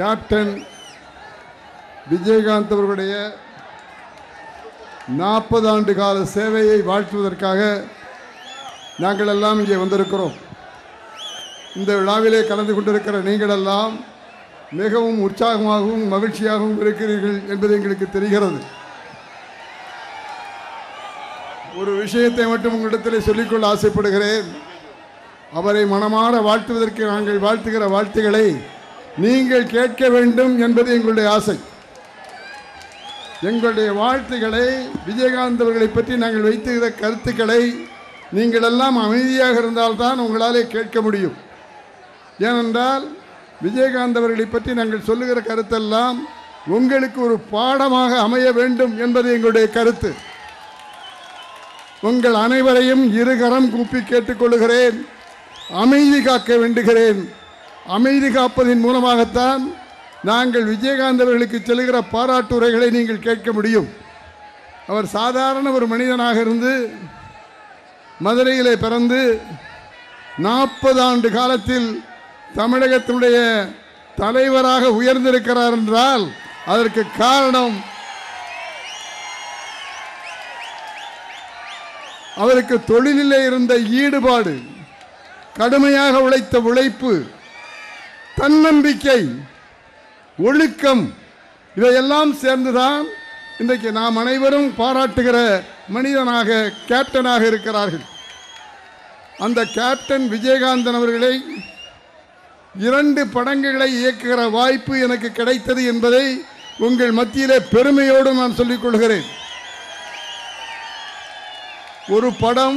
Captain Vijayakanth அவர்களுடைய நாற்பது ஆண்டு கால சேவையை வாழ்த்துவதற்காக நாங்கள் எல்லாம் இங்கே வந்திருக்கிறோம் இந்த விழாவிலே கலந்து கொண்டிருக்கிற நீங்களெல்லாம் மிகவும் உற்சாகமாகவும் மகிழ்ச்சியாகவும் இருக்கிறீர்கள் என்பது எங்களுக்கு தெரிகிறது ஒரு விஷயத்தை மட்டும் உங்களிடத்தில் சொல்லிக்கொள்ள ஆசைப்படுகிறேன் அவரை மனமாற வாழ்த்துவதற்கு நாங்கள் வாழ்த்துகிற வாழ்த்துக்களை நீங்கள் கேட்க வேண்டும் என்பது எங்களுடைய ஆசை எங்களுடைய வாழ்த்துக்களை விஜயகாந்த் அவர்களை பற்றி நாங்கள் வைத்துகிற கருத்துக்களை நீங்கள் எல்லாம் அமைதியாக இருந்தால்தான் உங்களாலே கேட்க முடியும் ஏனென்றால் விஜயகாந்த் அவர்களை பற்றி நாங்கள் சொல்லுகிற கருத்தெல்லாம் உங்களுக்கு ஒரு பாடமாக அமைய வேண்டும் என்பது எங்களுடைய கருத்து உங்கள் அனைவரையும் இருகரம் கூப்பி கேட்டுக்கொள்கிறேன் அமைதி காக்க வேண்டுகிறேன் அமைதி காப்பதின் மூலமாகத்தான் நாங்கள் விஜயகாந்த் அவர்களுக்கு செல்கிற பாராட்டுரைகளை நீங்கள் கேட்க முடியும் அவர் சாதாரண ஒரு மனிதனாக இருந்து மதுரையிலே பிறந்து நாற்பது ஆண்டு காலத்தில் தமிழகத்தினுடைய தலைவராக உயர்ந்திருக்கிறார் என்றால் அதற்கு காரணம் அவருக்கு தொழிலிலே இருந்த ஈடுபாடு கடுமையாக உழைத்த உழைப்பு தன்னம்பிக்கை ஒழுக்கம் இவையெல்லாம் சேர்ந்துதான் இன்றைக்கு நாம் அனைவரும் பாராட்டுகிற மனிதனாக கேப்டனாக இருக்கிறார்கள் அந்த கேப்டன் விஜயகாந்தன் அவர்களை இரண்டு படங்களை இயக்குகிற வாய்ப்பு எனக்கு கிடைத்தது என்பதை உங்கள் மத்தியிலே பெருமையோடு நான் சொல்லிக் கொள்கிறேன் ஒரு படம்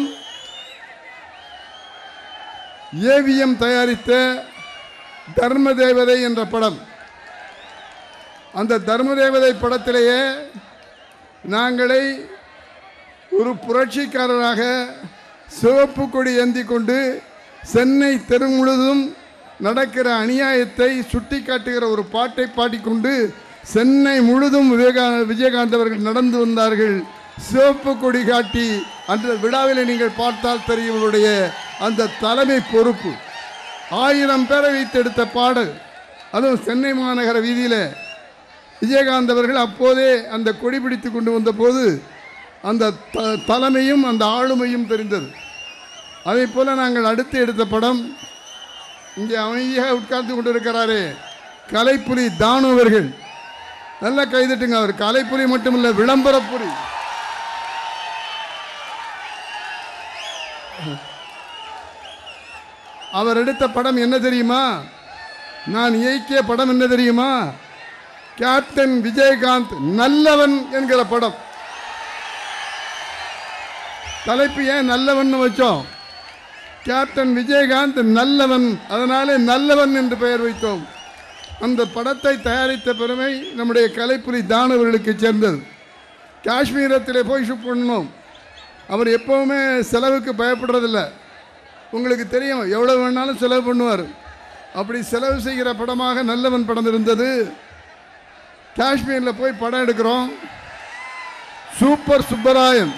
ஏவிஎம் தயாரித்த தர்ம தேவதை என்ற படம் அந்த தர்ம தேவதை படத்திலேயே நாங்களை ஒரு புரட்சிக்காரராக சிவப்பு கொடி ஏந்தி கொண்டு சென்னை தெரு முழுதும் நடக்கிற அநியாயத்தை சுட்டி காட்டுகிற ஒரு பாட்டை பாடிக்கொண்டு சென்னை முழுதும் விவேகா விஜயகாந்த் அவர்கள் நடந்து வந்தார்கள் சிவப்பு கொடி காட்டி அந்த விழாவில் நீங்கள் பார்த்தால் தெரியும் இவருடைய அந்த தலைமை பொறுப்பு ஆயிரம் பேரை வைத்து எடுத்த பாடல் அதுவும் சென்னை மாநகர வீதியில் விஜயகாந்த் அவர்கள் அப்போதே அந்த கொடி பிடித்து கொண்டு வந்தபோது அந்த த- தலைமையும் அந்த ஆளுமையும் தெரிந்தது அதே போல் நாங்கள் அடுத்து எடுத்த படம் இங்கே அமைதியாக உட்கார்ந்து கொண்டிருக்கிறாரே கலைப்புலி தானு அவர்கள் நல்லா கைதட்டுங்க அவர் கலைப்புலி மட்டுமில்லை விளம்பரப்புலி அவர் எடுத்த படம் என்ன தெரியுமா நான் இயக்கிய படம் என்ன தெரியுமா கேப்டன் விஜயகாந்த் நல்லவன் என்கிற படம் தலைப்பு ஏன் நல்லவன் வச்சோம் கேப்டன் விஜயகாந்த் நல்லவன் அதனாலே நல்லவன் என்று பெயர் வைத்தோம் அந்த படத்தை தயாரித்த பெருமை நம்முடைய கலைப்புலி தான் அவர்களுக்கு சேர்ந்தது காஷ்மீரத்திலே போய் ஷூட் பண்ணணும் அவர் எப்போவுமே செலவுக்கு பயப்படுறதில்ல உங்களுக்கு தெரியும் எவ்வளோ வேணாலும் செலவு பண்ணுவார் அப்படி செலவு செய்கிற படமாக நல்லவன் படம் இருந்தது காஷ்மீரில் போய் படம் எடுக்கிறோம் சூப்பர் சுப்பராயன்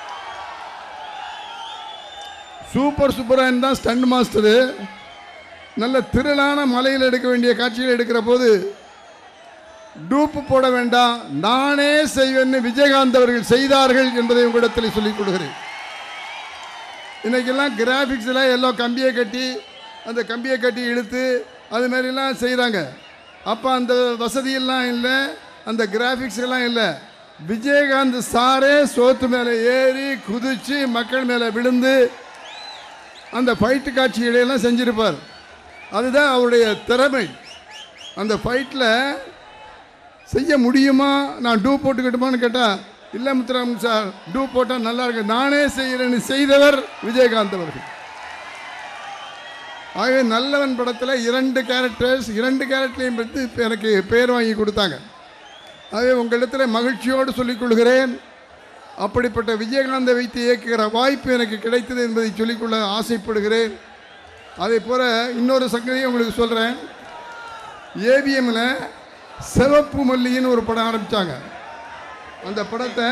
சூப்பர் சுப்பராயன் தான் ஸ்டண்ட் மாஸ்டரு நல்ல திரளான மலையில் எடுக்க வேண்டிய காட்சிகள் எடுக்கிற போது டூப்பு போட வேண்டாம் நானே செய்வேன்னு விஜயகாந்த் அவர்கள் செய்தார்கள் என்பதை உங்களிடத்தில் சொல்லிக் கொடுக்கிறேன் இன்னைக்கெல்லாம் கிராஃபிக்ஸில் எல்லாம் கம்பியை கட்டி அந்த கம்பியை கட்டி இழுத்து அது மாதிரிலாம் செய்கிறாங்க அப்போ அந்த வசதியெல்லாம் இல்லை அந்த கிராஃபிக்ஸ் எல்லாம் இல்லை விஜயகாந்த் சாரே சோத்து மேலே ஏறி குதிச்சு மக்கள் மேலே விழுந்து அந்த ஃபைட்டு காட்சிகளை எல்லாம் செஞ்சிருப்பார் அதுதான் அவருடைய திறமை அந்த ஃபைட்டில் செய்ய முடியுமா நான் டூ போட்டுக்கிட்டுமான்னு கேட்டால் இல்லை முத்துராமன் சார் டூ போட்டால் நல்லா இருக்கு நானே செய்கிறேன்னு செய்தவர் விஜயகாந்த் அவர்கள் ஆகவே நல்லவன் படத்தில் இரண்டு கேரக்டர்ஸ் இரண்டு கேரக்டரையும் பற்றி இப்ப எனக்கு பேர் வாங்கி கொடுத்தாங்க ஆகவே உங்களிடத்தில் மகிழ்ச்சியோடு சொல்லிக் கொள்கிறேன் அப்படிப்பட்ட விஜயகாந்தை வைத்து இயக்குகிற வாய்ப்பு எனக்கு கிடைத்தது என்பதை சொல்லிக்கொள்ள ஆசைப்படுகிறேன் அதே போல் இன்னொரு சங்கதியை உங்களுக்கு சொல்கிறேன் ஏவிஎம்மில் சிவப்பு மல்லின்னு ஒரு படம் ஆரம்பித்தாங்க அந்த படத்தை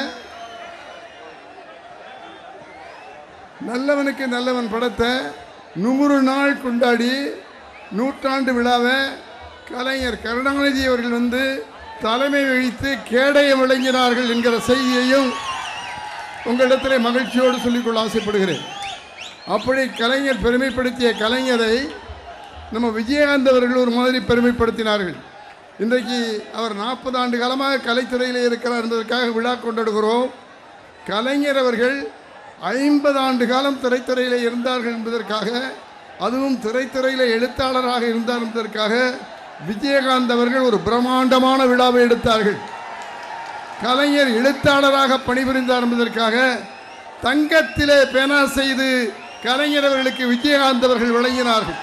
நல்லவனுக்கு நல்லவன் படத்தை நூறு நாள் கொண்டாடி நூற்றாண்டு விழாவை கலைஞர் கருணாநிதி அவர்கள் வந்து தலைமை வகித்து கேடயம் விளங்கினார்கள் என்கிற செய்தியையும் உங்களிடத்திலே மகிழ்ச்சியோடு சொல்லிக்கொள்ள ஆசைப்படுகிறேன் அப்படி கலைஞர் பெருமைப்படுத்திய கலைஞரை நம்ம விஜயகாந்த் அவர்கள் ஒரு மாதிரி பெருமைப்படுத்தினார்கள் இன்றைக்கு அவர் நாற்பது ஆண்டு காலமாக கலைத்துறையில் இருக்கிறார் என்பதற்காக விழா கொண்டாடுகிறோம் கலைஞர் அவர்கள் ஐம்பது ஆண்டு காலம் திரைத்துறையில் இருந்தார்கள் என்பதற்காக அதுவும் திரைத்துறையில் எழுத்தாளராக இருந்தார் என்பதற்காக விஜயகாந்த் அவர்கள் ஒரு பிரம்மாண்டமான விழாவை எடுத்தார்கள் கலைஞர் எழுத்தாளராக பணிபுரிந்தார் என்பதற்காக தங்கத்திலே பேனா செய்து கலைஞர் அவர்களுக்கு விஜயகாந்த் அவர்கள் வழங்கினார்கள்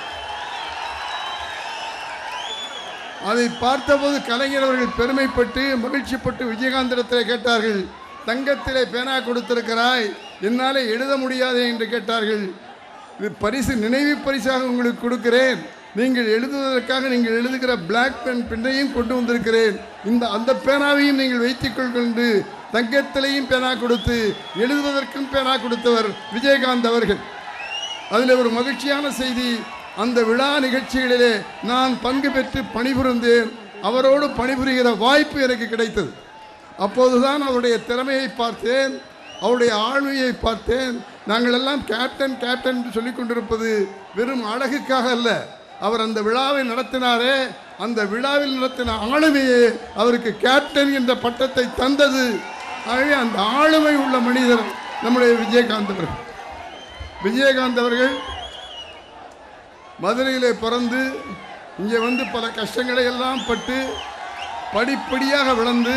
அதை பார்த்தபோது கலைஞர் அவர்கள் பெருமைப்பட்டு மகிழ்ச்சிப்பட்டு விஜயகாந்திடத்தில் கேட்டார்கள் தங்கத்திலே பேனா கொடுத்திருக்கிறாய் என்னாலே எழுத முடியாதே என்று கேட்டார்கள் இது பரிசு நினைவு பரிசாக உங்களுக்கு கொடுக்கிறேன் நீங்கள் எழுதுவதற்காக நீங்கள் எழுதுகிற பிளாக் பென் பெண்ணையும் கொண்டு வந்திருக்கிறேன் இந்த அந்த பேனாவையும் நீங்கள் வைத்துக் கொண்டு தங்கத்திலையும் பேனா கொடுத்து எழுதுவதற்கும் பேனா கொடுத்தவர் விஜயகாந்த் அவர்கள் அதில் ஒரு மகிழ்ச்சியான செய்தி அந்த விழா நிகழ்ச்சிகளிலே நான் பங்கு பெற்று பணிபுரிந்தேன் அவரோடு பணிபுரிகிற வாய்ப்பு எனக்கு கிடைத்தது அப்போதுதான் அவருடைய திறமையை பார்த்தேன் அவருடைய ஆளுமையை பார்த்தேன் நாங்கள் எல்லாம் கேப்டன் கேப்டன் என்று சொல்லிக் கொண்டிருப்பது வெறும் அழகுக்காக அல்ல அவர் அந்த விழாவை நடத்தினாரே அந்த விழாவில் நடத்தின ஆளுமையே அவருக்கு கேப்டன் என்ற பட்டத்தை தந்தது ஆகவே அந்த ஆளுமை உள்ள மனிதர் நம்முடைய விஜயகாந்த் அவர்கள் விஜயகாந்த் அவர்கள் மதுரையிலே பிறந்து இங்கே வந்து பல கஷ்டங்களை எல்லாம் பட்டு படிப்படியாக வளர்ந்து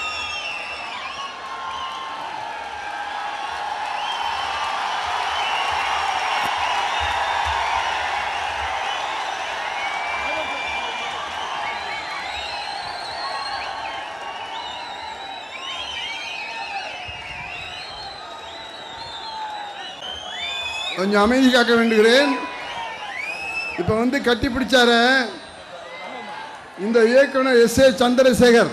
கொஞ்சம் அமைதி காக்க வேண்டுகிறேன் இப்போ வந்து கட்டி பிடிச்சார இந்த இயக்குனர் எஸ் ஏ சந்திரசேகர்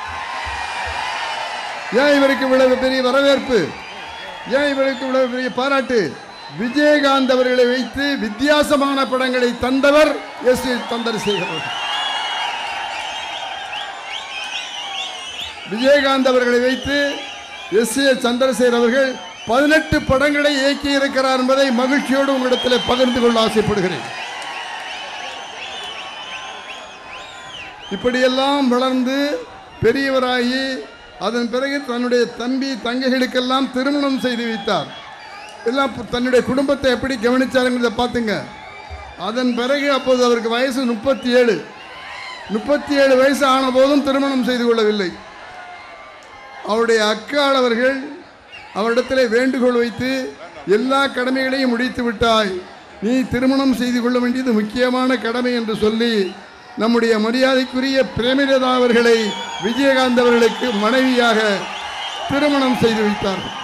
ஏன் இவருக்கு இவ்வளவு பெரிய வரவேற்பு ஏன் இவருக்கு இவ்வளவு பெரிய பாராட்டு விஜயகாந்த் அவர்களை வைத்து வித்தியாசமான படங்களை தந்தவர் எஸ் ஏ சந்திரசேகர் அவர்கள். விஜயகாந்த் அவர்களை வைத்து எஸ் ஏ சந்திரசேகர் அவர்கள் பதினெட்டு படங்களை இயக்கி இருக்கிறார் என்பதை மகிழ்ச்சியோடு உங்களிடத்தில் பகிர்ந்து கொள்ள ஆசைப்படுகிறேன் இப்படியெல்லாம் வளர்ந்து பெரியவராகி அதன் பிறகு தன்னுடைய தம்பி தங்கைகளுக்கெல்லாம் திருமணம் செய்து வைத்தார் எல்லாம் பு- தன்னுடைய குடும்பத்தை எப்படி கவனிச்சாருங்கிறத பார்த்துங்க அதன் பிறகு அப்போது அவருக்கு வயசு முப்பத்தி ஏழு முப்பத்தி ஏழு வயசு ஆன போதும் திருமணம் செய்து கொள்ளவில்லை அவருடைய அக்காள் அவர்கள் அவரிடத்தில் வேண்டுகோள் வைத்து எல்லா கடமைகளையும் முடித்து விட்டாய் நீ திருமணம் செய்து கொள்ள வேண்டியது முக்கியமான கடமை என்று சொல்லி நம்முடைய மரியாதைக்குரிய பிரேமலதா அவர்களை விஜயகாந்த் அவர்களுக்கு மனைவியாக திருமணம் செய்து வைத்தார்கள்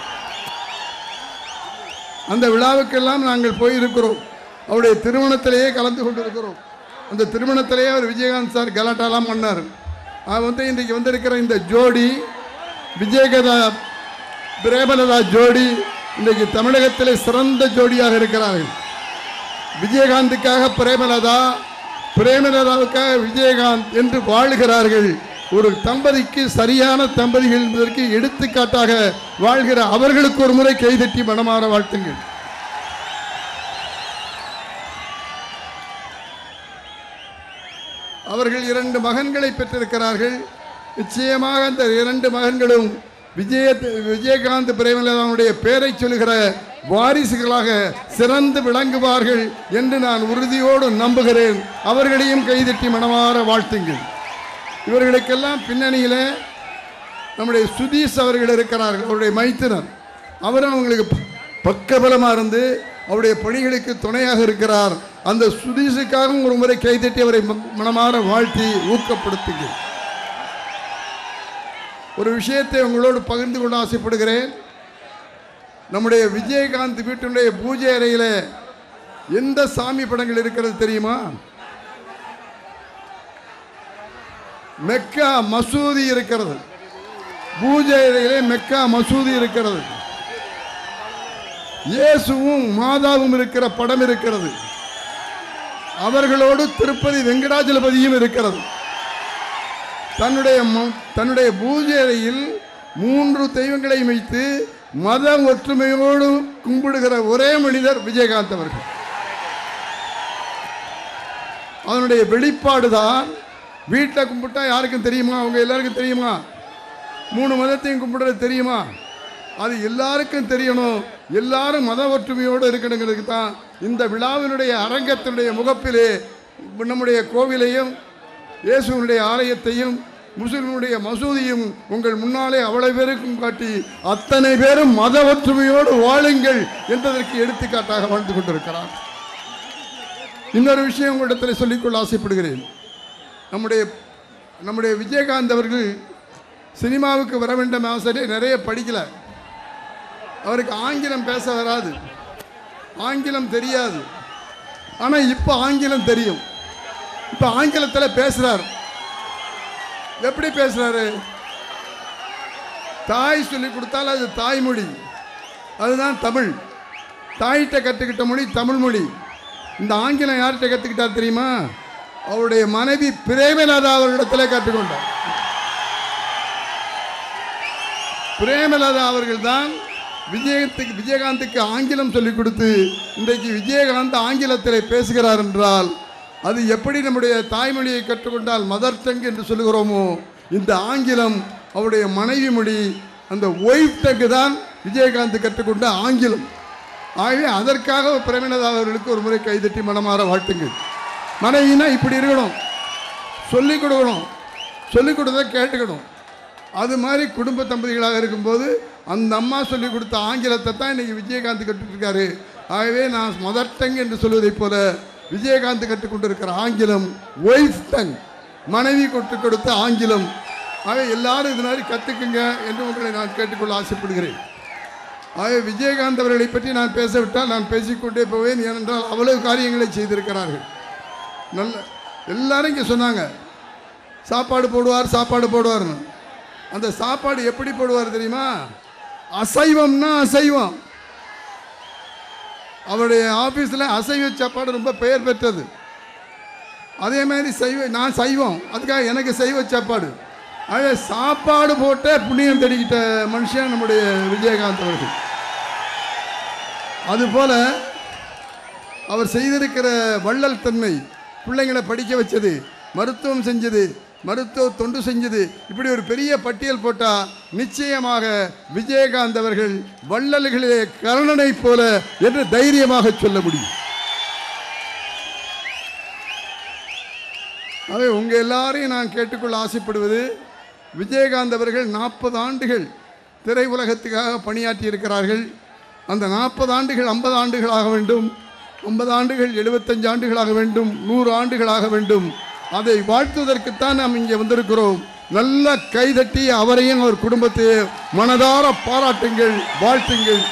அந்த விழாவுக்கெல்லாம் நாங்கள் போயிருக்கிறோம் அவருடைய திருமணத்திலேயே கலந்து கொண்டிருக்கிறோம் அந்த திருமணத்திலேயே அவர் விஜயகாந்த் சார் கலாட்டாலாம் பண்ணார் அவர் வந்து இன்றைக்கு வந்திருக்கிற இந்த ஜோடி விஜயகதா பிரேமலதா ஜோடி இன்றைக்கு தமிழகத்திலே சிறந்த ஜோடியாக இருக்கிறார்கள் விஜயகாந்துக்காக பிரேமலதா பிரேமலதாவுக்காக விஜயகாந்த் என்று வாழுகிறார்கள் ஒரு தம்பதிக்கு சரியான தம்பதிகள் என்பதற்கு எடுத்துக்காட்டாக வாழ்கிற அவர்களுக்கு ஒரு முறை கைதட்டி மனமாற வாழ்த்துங்கள் அவர்கள் இரண்டு மகன்களை பெற்றிருக்கிறார்கள் நிச்சயமாக அந்த இரண்டு மகன்களும் விஜய விஜயகாந்த் பிரேமலதாவுடைய பெயரை சொல்லுகிற வாரிசுகளாக சிறந்து விளங்குவார்கள் என்று நான் உறுதியோடு நம்புகிறேன் அவர்களையும் கைதட்டி மனமாற வாழ்த்துங்கள் இவர்களுக்கெல்லாம் பின்னணியில் நம்முடைய சுதீஷ் அவர்கள் இருக்கிறார்கள் அவருடைய மைத்தினர் அவரும் அவங்களுக்கு ப- பக்கபலமாக இருந்து அவருடைய பணிகளுக்கு துணையாக இருக்கிறார் அந்த சுதீஷுக்காகவும் ஒரு முறை கைதட்டி அவரை ம- மனமாற வாழ்த்தி ஊக்கப்படுத்துங்கள் ஒரு விஷயத்தை உங்களோடு பகிர்ந்து கொள்ள ஆசைப்படுகிறேன் நம்முடைய விஜயகாந்த் வீட்டினுடைய பூஜை அறையில் எந்த சாமி படங்கள் இருக்கிறது தெரியுமா மெக்கா மசூதி இருக்கிறது பூஜை அறையிலே மெக்கா மசூதி இருக்கிறது இயேசுவும் மாதாவும் இருக்கிற படம் இருக்கிறது அவர்களோடு திருப்பதி வெங்கடாஜலபதியும் இருக்கிறது தன்னுடைய ம- தன்னுடைய பூஜை அறையில் மூன்று தெய்வங்களை வைத்து மத ஒற்றுமையோடு கும்பிடுகிற ஒரே மனிதர் விஜயகாந்த் அவர்கள் அதனுடைய வெளிப்பாடு தான் வீட்டில் கும்பிட்டா யாருக்கும் தெரியுமா அவங்க எல்லாருக்கும் தெரியுமா மூணு மதத்தையும் கும்பிடுறது தெரியுமா அது எல்லாருக்கும் தெரியணும் எல்லாரும் மத ஒற்றுமையோடு இருக்கணுங்கிறதுக்கு தான் இந்த விழாவினுடைய அரங்கத்தினுடைய முகப்பிலே நம்முடைய கோவிலையும் இயேசுவினுடைய ஆலயத்தையும் முஸ்லிம்களுடைய மசூதியும் உங்கள் முன்னாலே அவ்வளவு பேருக்கும் காட்டி அத்தனை பேரும் மத ஒற்றுமையோடு வாழுங்கள் என்பதற்கு எடுத்துக்காட்டாக வாழ்ந்து கொண்டிருக்கிறார் இன்னொரு விஷயம் உங்களிடத்தில் சொல்லிக்கொள்ள ஆசைப்படுகிறேன் நம்முடைய நம்முடைய விஜயகாந்த் அவர்கள் சினிமாவுக்கு வர வேண்டும் ஆசை நிறைய படிக்கல அவருக்கு ஆங்கிலம் பேச வராது ஆங்கிலம் தெரியாது ஆனால் இப்போ ஆங்கிலம் தெரியும் இப்போ ஆங்கிலத்தில் பேசுகிறார் எப்படி பேசுகிறாரு தாய் சொல்லி கொடுத்தால் அது தாய்மொழி அதுதான் தமிழ் தாயிட்ட கற்றுக்கிட்ட மொழி தமிழ் மொழி இந்த ஆங்கிலம் யார்கிட்ட கற்றுக்கிட்டார் தெரியுமா அவருடைய மனைவி பிரேமலதா அவர்களிடத்தில் கற்றுக்கொண்டார் பிரேமலதா அவர்கள் தான் விஜயத்துக்கு விஜயகாந்துக்கு ஆங்கிலம் சொல்லிக் கொடுத்து இன்றைக்கு விஜயகாந்த் ஆங்கிலத்தில் பேசுகிறார் என்றால் அது எப்படி நம்முடைய தாய்மொழியை கற்றுக்கொண்டால் மதர் டங் என்று சொல்லுகிறோமோ இந்த ஆங்கிலம் அவருடைய மனைவி மொழி அந்த ஒய்ஃப் டங்கு தான் விஜயகாந்த் கற்றுக்கொண்ட ஆங்கிலம் ஆகவே அதற்காக பிரேமலதா அவர்களுக்கு ஒரு முறை கைதட்டி மனமாற வாழ்த்துங்கள் மனைவினா இப்படி இருக்கணும் சொல்லிக் கொடுக்கணும் சொல்லிக் கொடுத்ததை கேட்டுக்கணும் அது மாதிரி குடும்ப தம்பதிகளாக இருக்கும்போது அந்த அம்மா சொல்லி கொடுத்த ஆங்கிலத்தை தான் இன்னைக்கு விஜயகாந்த் கற்றுருக்காரு ஆகவே நான் மதர் டங் என்று சொல்வதைப் போல விஜயகாந்த் கற்றுக்கொண்டிருக்கிற ஆங்கிலம் ஒய்ஃப் டங் மனைவி கற்றுக் கொடுத்த ஆங்கிலம் ஆகவே எல்லாரும் இது மாதிரி கற்றுக்குங்க என்று உங்களை நான் கேட்டுக்கொள்ள ஆசைப்படுகிறேன் ஆகவே விஜயகாந்த் அவர்களை பற்றி நான் பேசவிட்டால் நான் பேசிக்கொண்டே போவேன் ஏனென்றால் அவ்வளவு காரியங்களை செய்திருக்கிறார்கள் நல்ல எல்லாரும் இங்கே சொன்னாங்க சாப்பாடு போடுவார் சாப்பாடு போடுவார்னு அந்த சாப்பாடு எப்படி போடுவார் தெரியுமா அசைவம்னா அசைவம் அவருடைய ஆஃபீஸில் அசைவ சாப்பாடு ரொம்ப பெயர் பெற்றது அதே மாதிரி சைவ நான் சைவம் அதுக்காக எனக்கு சைவ சாப்பாடு அதே சாப்பாடு போட்டே புண்ணியம் தேடிக்கிட்ட மனுஷன் நம்முடைய விஜயகாந்த் அவர்கள் அதுபோல அவர் செய்திருக்கிற வள்ளல் தன்மை பிள்ளைங்களை படிக்க வச்சது மருத்துவம் செஞ்சது மருத்துவ தொண்டு செஞ்சது இப்படி ஒரு பெரிய பட்டியல் போட்டால் நிச்சயமாக விஜயகாந்த் அவர்கள் வள்ளல்களிலே கர்ணனை போல என்று தைரியமாக சொல்ல முடியும் அவை உங்க எல்லாரையும் நான் கேட்டுக்கொள்ள ஆசைப்படுவது விஜயகாந்த் அவர்கள் நாற்பது ஆண்டுகள் திரையுலகத்துக்காக பணியாற்றி இருக்கிறார்கள் அந்த நாற்பது ஆண்டுகள் ஐம்பது ஆண்டுகளாக வேண்டும் ஐம்பது ஆண்டுகள் எழுபத்தஞ்சு ஆண்டுகளாக வேண்டும் நூறு ஆண்டுகளாக வேண்டும் அதை வாழ்த்துவதற்குத்தான் நாம் இங்கே வந்திருக்கிறோம் நல்ல கைதட்டி அவரையும் அவர் குடும்பத்தையும் மனதார பாராட்டுங்கள் வாழ்த்துங்கள்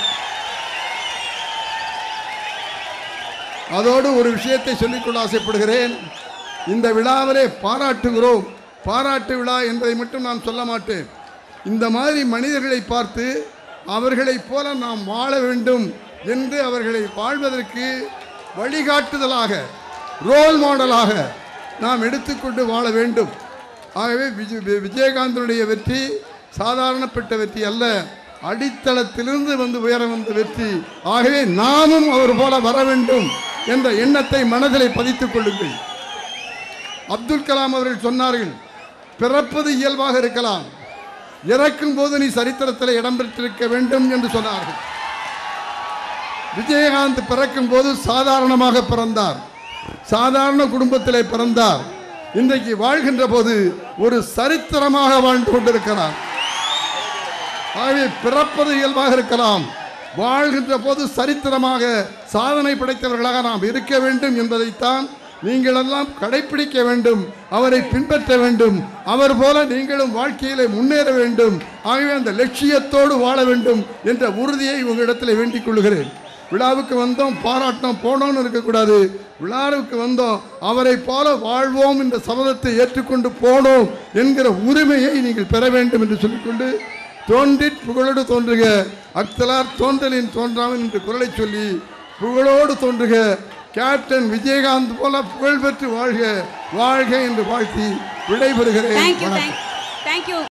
அதோடு ஒரு விஷயத்தை சொல்லிக்கொள்ள ஆசைப்படுகிறேன் இந்த விழாவிலே பாராட்டுகிறோம் பாராட்டு விழா என்பதை மட்டும் நான் சொல்ல மாட்டேன் இந்த மாதிரி மனிதர்களை பார்த்து அவர்களைப் போல நாம் வாழ வேண்டும் என்று அவர்களை வாழ்வதற்கு வழிகாட்டுதலாக ரோல் மாடலாக நாம் எடுத்துக்கொண்டு வாழ வேண்டும் ஆகவே விஜய் வி- விஜயகாந்தனுடைய வெற்றி சாதாரணப்பட்ட வெற்றி அல்ல அடித்தளத்திலிருந்து வந்து உயர வந்த வெற்றி ஆகவே நாமும் அவர் போல வர வேண்டும் என்ற எண்ணத்தை மனதிலே பதித்துக் கொள்ளுங்கள் அப்துல் கலாம் அவர்கள் சொன்னார்கள் பிறப்பது இயல்பாக இருக்கலாம் இறக்கும் போது நீ சரித்திரத்தில் இடம்பெற்றிருக்க வேண்டும் என்று சொன்னார்கள் விஜயகாந்த் பிறக்கும் போது சாதாரணமாக பிறந்தார் சாதாரண குடும்பத்திலே பிறந்தார் இன்றைக்கு வாழ்கின்ற போது ஒரு சரித்திரமாக வாழ்ந்து கொண்டிருக்கிறார் ஆகவே பிறப்பது இயல்பாக இருக்கலாம் வாழ்கின்ற போது சரித்திரமாக சாதனை படைத்தவர்களாக நாம் இருக்க வேண்டும் என்பதைத்தான் நீங்கள் எல்லாம் கடைப்பிடிக்க வேண்டும் அவரை பின்பற்ற வேண்டும் அவர் போல நீங்களும் வாழ்க்கையிலே முன்னேற வேண்டும் ஆகவே அந்த லட்சியத்தோடு வாழ வேண்டும் என்ற உறுதியை உங்களிடத்தில் வேண்டிக் கொள்கிறேன் விழாவுக்கு வந்தோம் பாராட்டினோம் போனோம்னு இருக்கக்கூடாது விழாவுக்கு வந்தோம் அவரை போல வாழ்வோம் என்ற சபதத்தை ஏற்றுக்கொண்டு போனோம் என்கிற உரிமையை நீங்கள் பெற வேண்டும் என்று சொல்லிக்கொண்டு தோன்றிற் புகழோடு தோன்றுக அக்தலார் தோன்றலின் தோன்றாமல் என்று குரலை சொல்லி புகழோடு தோன்றுக கேப்டன் விஜயகாந்த் போல புகழ்பெற்று வாழ்க வாழ்க என்று வாழ்த்தி விடைபெறுகிறேன் தேங்க்யூ வணக்கம். Thank thank you